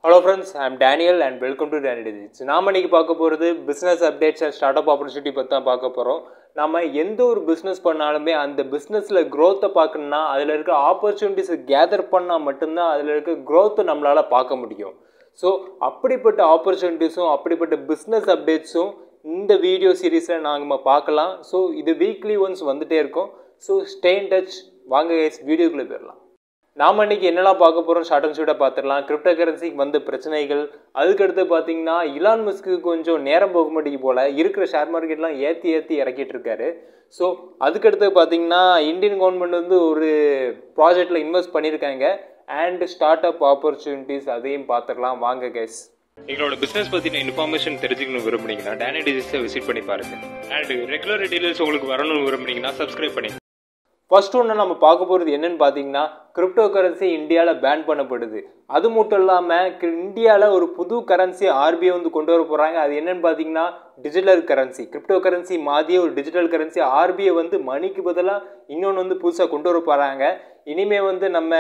hello friends I'm Daniel and welcome to Danny Digits நாம இன்னைக்கு பார்க்க போகிறது business updates and startup opportunity பற்றி தான் பார்க்க போகிறோம் நம்ம எந்த ஒரு பிஸ்னஸ் பண்ணாலுமே அந்த பிஸ்னஸில் க்ரோத்தை பார்க்கணுன்னா அதில் இருக்க ஆப்பர்ச்சுனிட்டிஸை கேதர் பண்ணால் மட்டும்தான் அதில் இருக்க க்ரோத்தை நம்மளால் பார்க்க முடியும் ஸோ அப்படிப்பட்ட ஆப்பர்ச்சுனிட்டிஸும் அப்படிப்பட்ட பிஸ்னஸ் அப்டேட்ஸும் இந்த வீடியோ சீரீஸில் நாங்கள் பார்க்கலாம் ஸோ இது வீக்லி ஒன்ஸ் வந்துட்டே இருக்கும் ஸோ ஸ்டே இன் டச் வாங்க வீடியோக்குள்ளே போயிடலாம் நாம் இன்னைக்கு என்னெல்லாம் பார்க்க போகிறோம் ஷார்ட் அண்ட் ஸ்வீட்டாக பார்த்துடலாம் கிரிப்டோ கரன்சிக்கு வந்த பிரச்சனைகள் அதுக்கடுத்து பார்த்தீங்கன்னா இலான் மஸ்க்கு கொஞ்சம் நேரம் போக மாட்டேங்கி போல் இருக்கிற ஷேர் மார்க்கெட்லாம் ஏற்றி ஏற்றி இறக்கிட்டு இருக்காரு ஸோ அதுக்கடுத்து பார்த்தீங்கன்னா இந்தியன் கவர்மெண்ட் வந்து ஒரு ப்ராஜெக்டில் இன்வெஸ்ட் பண்ணியிருக்காங்க அண்ட் ஸ்டார்ட் அப் ஆப்பர்ச்சுனிட்டிஸ் அதையும் பார்த்துக்கலாம் வாங்க கேஸ் எங்களோட பிசினஸ் பத்தின இன்ஃபர்மேஷன் தெரிஞ்சுக்கணும் விரும்புனீங்கன்னா டேனி டிஜிட்ஸை விசிட் பண்ணி பாருங்க அண்ட் ரெகுலர் டீடைல்ஸ் உங்களுக்கு வரணும்னு விரும்புனீங்கன்னா சப்ஸ்கிரைப் பண்ணி ஃபர்ஸ்ட் ஒன்று நம்ம பார்க்க போகிறது என்னன்னு பார்த்தீங்கன்னா கிரிப்டோ கரன்சி இந்தியாவில் பேன் பண்ணப்படுது அது மட்டும் இல்லாமல் இந்தியாவில் ஒரு புது கரன்சி ஆர்பிஐ வந்து கொண்டு வர போகிறாங்க அது என்னன்னு பார்த்தீங்கன்னா டிஜிட்டல் கரன்சி கிரிப்டோ கரன்சி மாதிரியே ஒரு டிஜிட்டல் கரன்சி ஆர்பிஐ வந்து மணிக்கு பதிலாக இன்னொன்று வந்து புதுசாக கொண்டு வர போகிறாங்க இனிமே வந்து நம்ம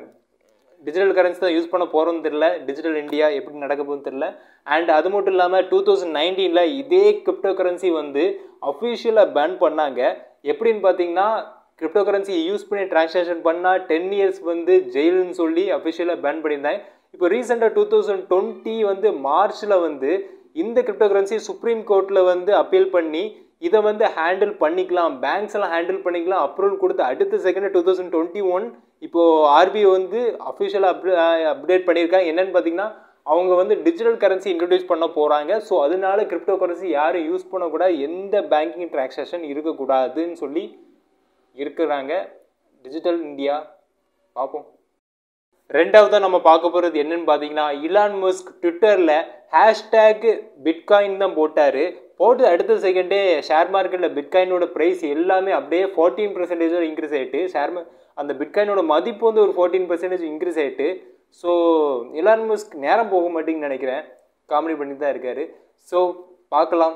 டிஜிட்டல் கரன்சி தான் யூஸ் பண்ண போகிறோம்னு தெரில டிஜிட்டல் இந்தியா எப்படி நடக்க போகுதுன்னு தெரில அண்ட் அது மட்டும் இல்லாமல் டூ தௌசண்ட் நைன்டீனில் இதே கிரிப்டோ கரன்சி வந்து அஃபிஷியலாக பேன் பண்ணாங்க எப்படின்னு பார்த்தீங்கன்னா கிரிப்டோ கரன்சி யூஸ் பண்ணி டிரான்சாக்ஷன் பண்ணால் டென் இயர்ஸ் வந்து ஜெயிலுன்னு சொல்லி அஃபிஷியலாக பேன் பண்ணியிருந்தாங்க இப்போ ரீசெண்டாக டூ தௌசண்ட் டுவெண்ட்டி வந்து மார்ச்சில் வந்து இந்த கிரிப்டோ கரன்சி சுப்ரீம் கோர்ட்டில் வந்து அப்பீல் பண்ணி இதை வந்து ஹேண்டில் பண்ணிக்கலாம் பேங்க்ஸ் எல்லாம் ஹேண்டில் பண்ணிக்கலாம் அப்ரூவல் கொடுத்து அடுத்த second two thousand twenty one இப்போது ஆர்பிஐ வந்து அஃபிஷியலாக அப் அப்டேட் பண்ணியிருக்காங்க என்னென்னு பார்த்தீங்கன்னா அவங்க வந்து டிஜிட்டல் கரன்சி இன்ட்ரடியூஸ் பண்ண போகிறாங்க ஸோ அதனால கிரிப்டோ கரன்சி யாரும் யூஸ் பண்ணக்கூடாது எந்த பேங்கிங் டிரான்சாக்ஷன் இருக்கக்கூடாதுன்னு சொல்லி இருக்கிறாங்க டிஜிட்டல் இந்தியா பார்ப்போம் ரெண்டாவதாக நம்ம பார்க்க போகிறது என்னன்னு பார்த்தீங்கன்னா இலான் மஸ்க் ட்விட்டரில் ஹேஷ்டேக் பிட்காயின் தான் போட்டார் போட்டு அடுத்த செகண்டே ஷேர் மார்க்கெட்டில் பிட்காயினோட ப்ரைஸ் எல்லாமே அப்படியே ஃபோர்டீன் பர்சன்டேஜோட இன்க்ரீஸ் ஆகிட்டு ஷேர் அந்த பிட்காயினோட மதிப்பு வந்து ஒரு ஃபோர்டீன் பர்சன்டேஜ் இன்க்ரீஸ் ஆகிட்டு ஸோ இலான் மஸ்க் நேரம் போக மாட்டேங்குன்னு நினைக்கிறேன் காமெடி பண்ணி தான் இருக்கார் ஸோ பார்க்கலாம்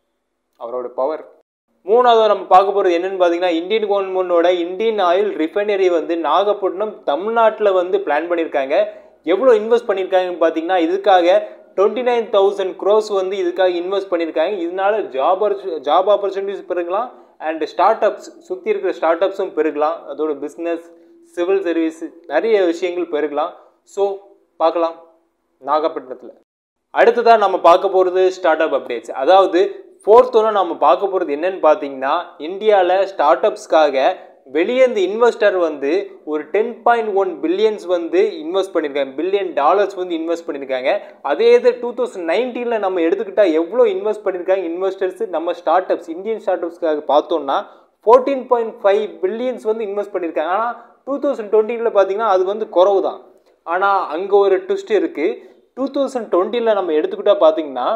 அவரோட பவர் மூணாவது நம்ம பார்க்க போகிறது என்னென்னு பார்த்தீங்கன்னா இந்தியன் கவர்மெண்டோட இந்தியன் ஆயில் ரிஃபைனரி வந்து நாகப்பட்டினம் தமிழ்நாட்டில் வந்து பிளான் பண்ணியிருக்காங்க எவ்வளோ இன்வெஸ்ட் பண்ணியிருக்காங்கன்னு பார்த்தீங்கன்னா இதுக்காக டுவெண்ட்டி நைன் தௌசண்ட் க்ரோஸ் வந்து இதுக்காக இன்வெஸ்ட் பண்ணியிருக்காங்க இதனால ஜாப் ஜாப் ஆப்பர்ச்சுனிட்டிஸ் பெருகலாம் அண்ட் ஸ்டார்ட் அப்ஸ் சுற்றி இருக்கிற ஸ்டார்ட் அப்ஸும் பெருகலாம் அதோட பிஸ்னஸ் சிவில் சர்வீஸ் நிறைய விஷயங்கள் பெருகலாம் ஸோ பார்க்கலாம் நாகப்பட்டினத்தில் அடுத்ததாக நம்ம பார்க்க போகிறது ஸ்டார்ட் அப் அப்டேட்ஸ் அதாவது ஃபோர்த் ஒன்று நம்ம பார்க்க போகிறது என்னன்னு பார்த்தீங்கன்னா இந்தியாவில் ஸ்டார்ட் அப்ஸ்க்காக வெளியே இந்த இன்வெஸ்டர் வந்து ஒரு டென் பாயிண்ட் ஒன் பில்லியன்ஸ் வந்து இன்வெஸ்ட் பண்ணியிருக்காங்க பில்லியன் டாலர்ஸ் வந்து இன்வெஸ்ட் பண்ணியிருக்காங்க அதே இது டூ தௌசண்ட் நைன்டீனில் நம்ம எடுத்துக்கிட்டால் எவ்வளோ இன்வெஸ்ட் பண்ணியிருக்காங்க இன்வெஸ்டர்ஸ் நம்ம ஸ்டார்ட் அப்ஸ் இந்தியன் ஸ்டார்ட் அப்ஸ்க்காக பார்த்தோம்னா ஃபோர்டீன் பாயிண்ட் ஃபைவ் பில்லியன்ஸ் வந்து இன்வெஸ்ட் பண்ணியிருக்காங்க ஆனால் டூ தௌசண்ட் டுவெண்ட்டியில் பார்த்தீங்கன்னா அது வந்து குறவு தான் ஆனால் அங்கே ஒரு ட்விஸ்ட் இருக்குது டூ தௌசண்ட் டுவெண்ட்டியில் நம்ம எடுத்துக்கிட்டால் பார்த்தீங்கன்னா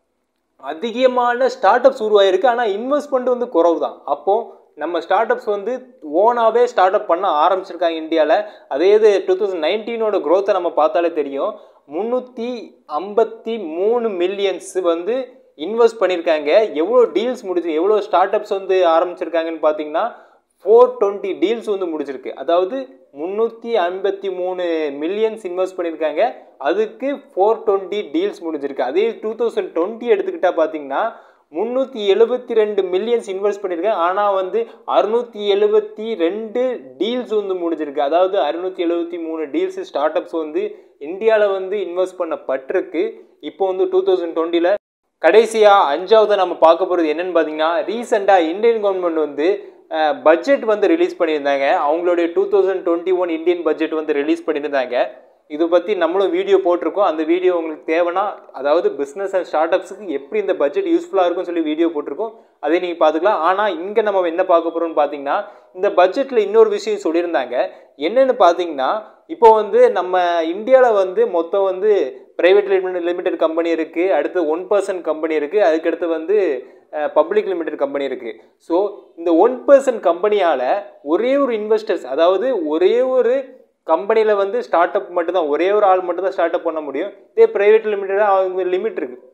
அதிகமான ஸ்டார்ட் அப்ஸ் உருவாயிருக்கு ஆனால் இன்வெஸ்ட்மெண்ட் வந்து குறவு தான் அப்போது நம்ம ஸ்டார்ட் அப்ஸ் வந்து ஓனாகவே ஸ்டார்ட் அப் பண்ண ஆரம்பிச்சிருக்காங்க இந்தியாவில் அதே இது டூ தௌசண்ட் நைன்டீனோட க்ரோத்தை நம்ம பார்த்தாலே தெரியும் முந்நூற்றி ஐம்பத்தி மூணு மில்லியன்ஸ் வந்து இன்வெஸ்ட் பண்ணியிருக்காங்க எவ்வளோ டீல்ஸ் முடிச்சு எவ்வளோ ஸ்டார்ட் அப்ஸ் வந்து ஆரம்பிச்சிருக்காங்கன்னு பார்த்தீங்கன்னா ஃபோர் டுவெண்ட்டி டீல்ஸ் வந்து முடிச்சிருக்கு அதாவது முந்நூற்றி ஐம்பத்தி மூணு மில்லியன்ஸ் இன்வெஸ்ட் பண்ணியிருக்காங்க அதுக்கு ஃபோர் டுவெண்ட்டி டீல்ஸ் முடிஞ்சிருக்கு அதே டூ தௌசண்ட் டுவெண்ட்டி எடுத்துக்கிட்டால் பார்த்தீங்கன்னா முந்நூற்றி எழுபத்தி ரெண்டு மில்லியன்ஸ் இன்வெஸ்ட் பண்ணியிருக்கேன் ஆனால் வந்து அறுநூற்றி எழுபத்தி ரெண்டு டீல்ஸ் வந்து முடிஞ்சிருக்கு அதாவது அறுநூற்றி எழுபத்தி மூணு டீல்ஸ் ஸ்டார்ட் அப்ஸ் வந்து இந்தியாவில் வந்து இன்வெஸ்ட் பண்ணப்பட்டிருக்கு இப்போ வந்து டூ தௌசண்ட் டுவெண்ட்டியில் கடைசியாக அஞ்சாவது நம்ம பார்க்க போகிறது என்னென்னு பார்த்தீங்கன்னா ரீசெண்டாக இந்தியன் கவர்மெண்ட் வந்து பட்ஜெட் வந்து ரிலீஸ் பண்ணியிருந்தாங்க அவங்களுடைய two thousand twenty one Indian budget வந்து ரிலீஸ் பண்ணியிருந்தாங்க இதை பற்றி நம்மளும் வீடியோ போட்டிருக்கோம் அந்த வீடியோ உங்களுக்கு தேவைன்னா அதாவது பிஸ்னஸ் அண்ட் ஸ்டார்ட் அப்ஸுக்கு எப்படி இந்த பட்ஜெட் யூஸ்ஃபுல்லாக இருக்கும்னு சொல்லி வீடியோ போட்டிருக்கோம் அதை நீங்கள் பார்த்துக்கலாம் ஆனால் இங்கே நம்ம என்ன பார்க்க போகிறோம்னு பார்த்தீங்கன்னா இந்த பட்ஜெட்டில் இன்னொரு விஷயம் சொல்லியிருந்தாங்க என்னென்னு பார்த்தீங்கன்னா இப்போ வந்து நம்ம இந்தியாவில் வந்து மொத்தம் வந்து ப்ரைவேட் லிமிடெட் லிமிடெட் கம்பெனி இருக்குது அடுத்து ஒன் பர்சன்ட் கம்பெனி இருக்குது அதுக்கடுத்து வந்து பப்ளிக் லிமிடெட் கம்பெனி இருக்குது ஸோ இந்த ஒன் பர்சன்ட் கம்பெனியால் ஒரே ஒரு இன்வெஸ்டர்ஸ் அதாவது ஒரே ஒரு கம்பெனியில் வந்து ஸ்டார்ட் அப் மட்டும்தான் ஒரே ஒரு ஆள் மட்டும் தான் ஸ்டார்ட் அப் பண்ண முடியும் இதே ப்ரைவேட் லிமிட்டடாக அவங்க லிமிட் இருக்குது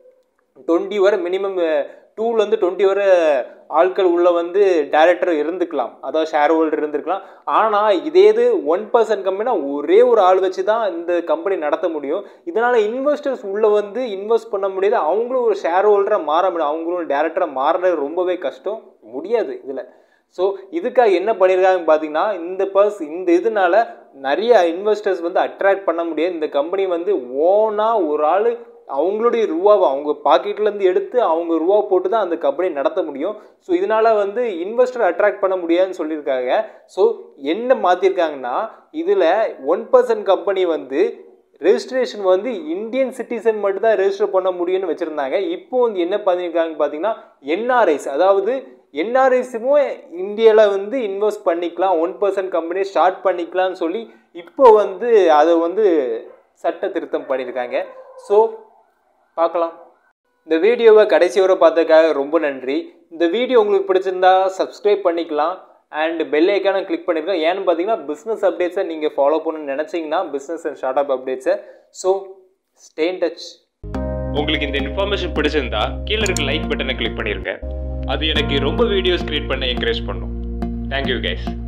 டுவெண்ட்டி வரை மினிமம் டூலேருந்து டுவெண்ட்டி வரை ஆட்கள் உள்ள வந்து டேரக்டர் இருந்துக்கலாம் அதாவது ஷேர் ஹோல்டர் இருந்திருக்கலாம் ஆனால் இதே இது ஒன் பர்சன்ட் கம்பெனினா ஒரே ஒரு ஆள் வச்சு தான் இந்த கம்பெனி நடத்த முடியும் இதனால் இன்வெஸ்டர்ஸ் உள்ளே வந்து இன்வெஸ்ட் பண்ண முடியாது அவங்களும் ஒரு ஷேர் ஹோல்டராக மாற முடியும் அவங்களும் டேரக்டராக மாறுறது ரொம்பவே கஷ்டம் முடியாது இதில் ஸோ இதுக்காக என்ன பண்ணியிருக்காங்க பார்த்தீங்கன்னா இந்த பர்ஸ் இந்த இதனால நிறைய இன்வெஸ்டர்ஸ் வந்து அட்ராக்ட் பண்ண முடியாது இந்த கம்பெனி வந்து ஓனாக ஒரு ஆள் அவங்களுடைய ரூபாவை அவங்க பாக்கெட்லேருந்து எடுத்து அவங்க ரூபா போட்டு தான் அந்த கம்பெனி நடத்த முடியும் ஸோ இதனால் வந்து இன்வெஸ்டர் அட்ராக்ட் பண்ண முடியாதுன்னு சொல்லியிருக்காங்க ஸோ என்ன மாற்றிருக்காங்கன்னா இதில் ஒன் பர்சன்ட் கம்பெனி வந்து ரெஜிஸ்ட்ரேஷன் வந்து இந்தியன் சிட்டிசன் மட்டும் தான் ரெஜிஸ்டர் பண்ண முடியும்னு வச்சுருந்தாங்க இப்போ வந்து என்ன பண்ணியிருக்காங்க பார்த்தீங்கன்னா என்ஆர்ஐஸ் அதாவது என்ஆர்ஐஸுமே இந்தியாவில் வந்து இன்வெஸ்ட் பண்ணிக்கலாம் ஒன் பர்சன்ட் கம்பெனி ஸ்டார்ட் பண்ணிக்கலாம்னு சொல்லி இப்போ வந்து அதை வந்து சட்ட திருத்தம் பண்ணியிருக்காங்க ஸோ பார்க்கலாம் இந்த வீடியோவை கடைசி வரை பார்த்ததுக்காக ரொம்ப நன்றி இந்த வீடியோ உங்களுக்கு பிடிச்சிருந்தா சப்ஸ்கிரைப் பண்ணிக்கலாம் அண்ட் பெல் ஐக்கான கிளிக் பண்ணிருக்கோம் ஏன்னு பார்த்தீங்கன்னா பிஸ்னஸ் அப்டேட்ஸை நீங்கள் ஃபாலோ பண்ணணும்னு நினச்சிங்கன்னா பிஸ்னஸ் அண்ட் ஸ்டார்ட் அப் அப்டேட்ஸை ஸோ ஸ்டே இன் டச் உங்களுக்கு இந்த இன்ஃபர்மேஷன் பிடிச்சிருந்தா கீழே இருக்க லைக் பட்டனை கிளிக் பண்ணிருங்க அது எனக்கு ரொம்ப வீடியோஸ் கிரியேட் பண்ண என்கரேஜ் பண்ணும் தேங்க்யூ கைஸ்